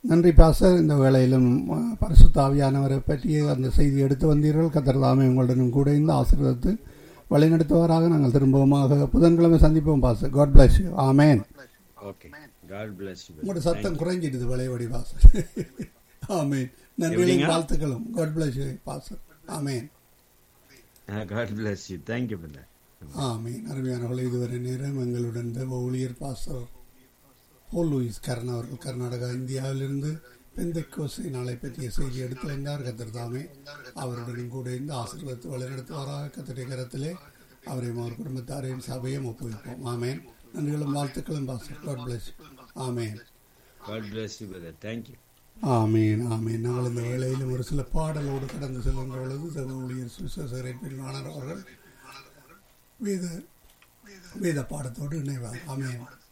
நன்றி பாசர் இந்த வேளையிலும் அஹ், பரிசுத்த ஆவியானவரை பற்றிய அந்த செய்தி எடுத்து வந்தீர்கள் கத்தர் தாமே உங்களுடனும் கூட இந்த ஆசீர்வதித்து வழிநடத்துவாராக நாங்கள் திரும்பவுமாக புதன்கிழமை சந்திப்போம் pastor God bless you amen okay God bless you உங்களோட சத்தம் குறைஞ்சிடுது வளைவடி பாசர் ஆமேன் நன்றிகளும் எப்படிங்க? வாழ்த்துக்களும் God bless you pastor amen God bless you thank you brother ஆமீன் அருமையானவர்கள் இதுவரை நேரம் எங்களுடன் தேவ ஊழியர் பாஸ்டர் போல் லூயிஸ் கரண் அவர்கள் கர்நாடகா இந்தியாவிலிருந்து பெந்தைக்கோசை நாளை பற்றிய செய்தி எடுத்து வந்தார் கத்தர் தாமே அவருடனும் கூட இந்த ஆசீர்வாதத்தை வழிநடத்துவாராக கத்தருடைய கரத்திலே அவரையும் அவர் குடும்பத்தாரையும் சபையும் ஒப்புவிப்போம் ஆமேன் நன்றிகளும் வாழ்த்துக்களும் pastor God bless amen God bless you brother thank you ஆமீன் ஆமீன் நாங்கள் இந்த வேளையிலும் ஒரு சில பாடலோடு கடந்து செல்கின்ற பொழுது தேவ ஊழியர் சுவிசேஷரை பின்வாணர் அவர்கள் வேத வேத பாடத்தோடு இணைவார் ஆமீன்